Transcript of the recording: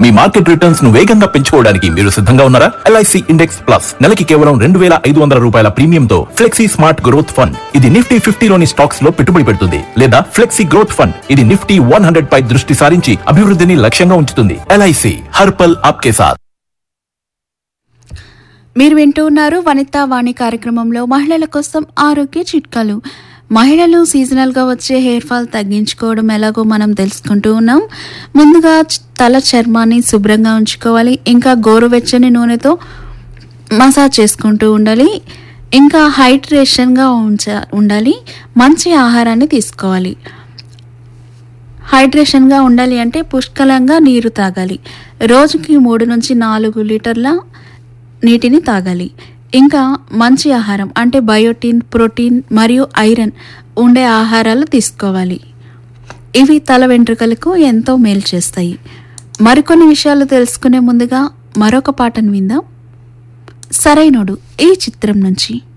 మీ market returns ను వేగంగా పెంచుకోవడానికి మీరు సిద్ధంగా ఉన్నారా ఎల్ఐసి ఇండెక్స్ ప్లస్ నెలకి కేవలం రెండు వేల ఐదు వందల రూపాయల ప్రీమియంతో ఫ్లెక్సీ స్మార్ట్ గ్రోత్ ఫండ్ ఇది నిఫ్టీ ఫిఫ్టీలోని స్టాక్స్ లో పెట్టుబడి పెడుతుంది లేదా ఫ్లెక్సీ గ్రోత్ ఫండ్ ఇది నిఫ్టీ వన్ హండ్రెడ్ పై దృష్టి సారించి అభివృద్ధిని లక్ష్యంగా ఉంచుతుంది ఎల్ఐసి హర్పల్ ఆప్కే సాథ్ మీరు వింటూ ఉన్నారు వనితా వాణి కార్యక్రమంలో మహిళల కోసం ఆరోగ్య చిట్కాలు మహిళలు సీజనల్గా వచ్చే హెయిర్ ఫాల్ తగ్గించుకోవడం ఎలాగో మనం తెలుసుకుంటూ ఉన్నాం ముందుగా చ- తల చర్మాన్ని శుభ్రంగా ఉంచుకోవాలి ఇంకా గోరువెచ్చని నూనెతో మసాజ్ చేసుకుంటూ ఉండాలి ఇంకా హైడ్రేషన్గా ఉంచ ఉండాలి మంచి ఆహారాన్ని తీసుకోవాలి హైడ్రేషన్గా ఉండాలి అంటే పుష్కలంగా నీరు తాగాలి రోజుకి మూడు నుంచి నాలుగు లీటర్ల నీటిని తాగాలి ఇంకా మంచి ఆహారం అంటే బయోటిన్ ప్రోటీన్ మరియు ఐరన్ ఉండే ఆహారాలు తీసుకోవాలి ఇవి తల వెంట్రుకలకు ఎంతో మేలు చేస్తాయి మరికొన్ని విషయాలు తెలుసుకునే ముందుగా మరొక పాటను విందాం సరైనోడు ఈ చిత్రం నుంచి